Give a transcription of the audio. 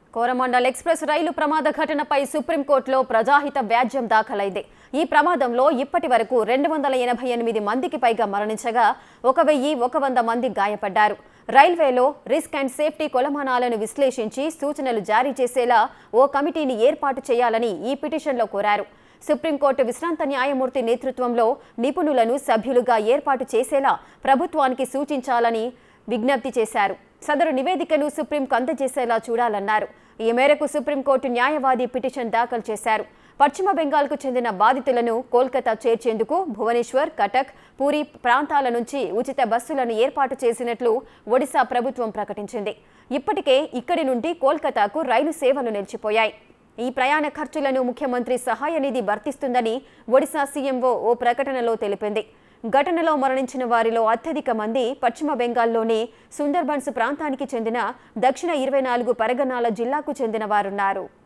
Coromandel express రైలు ప్రమాద ఘటనపై సుప్రీంకోర్టులో ప్రజాహిత వ్యాజ్యం దాఖలైంది ఈ ప్రమాదంలో ఇప్పటి వరకు రెండు వందల ఎనభై ఎనిమిది మందికి పైగా మరణించగా ఒక వెయ్యి ఒక వంద మంది గాయపడ్డారు రైల్వేలో రిస్క్ అండ్ సేఫ్టీ కొలమానాలను విశ్లేషించి సూచనలు జారీ చేసేలా ఓ కమిటీని ఏర్పాటు చేయాలని ఈ పిటిషన్లో కోరారు సుప్రీంకోర్టు విశ్రాంత న్యాయమూర్తి నేతృత్వంలో నిపుణులను సభ్యులుగా ఏర్పాటు చేసేలా ప్రభుత్వానికి సూచించాలని విజ్ఞప్తి చేశారు సదరు నివేదికను సుప్రీంకు అందజేసేలా చూడాలన్నారు ఈ మేరకు సుప్రీంకోర్టు న్యాయవాది పిటిషన్ దాఖలు చేశారు పశ్చిమ బెంగాల్కు చెందిన బాధితులను కోల్కతా చేర్చేందుకు భువనేశ్వర్ కటక్ పూరి ప్రాంతాల నుంచి ఉచిత బస్సులను ఏర్పాటు చేసినట్లు ఒడిశా ప్రభుత్వం ప్రకటించింది ఇప్పటికే ఇక్కడి నుండి కోల్కతాకు రైలు సేవలు నిలిచిపోయాయి ఈ ప్రయాణ ఖర్చులను ముఖ్యమంత్రి సహాయ నిధి భర్తిస్తుందని ఒడిశా సీఎంఓ ఓ ప్రకటనలో తెలిపింది ఘటనలో మరణించిన వారిలో అత్యధిక మంది పశ్చిమ బెంగాల్లోని సుందర్బన్స్ ప్రాంతానికి చెందిన దక్షిణ ఇరవై నాలుగు పరగనాల జిల్లాకు చెందిన వారున్నారు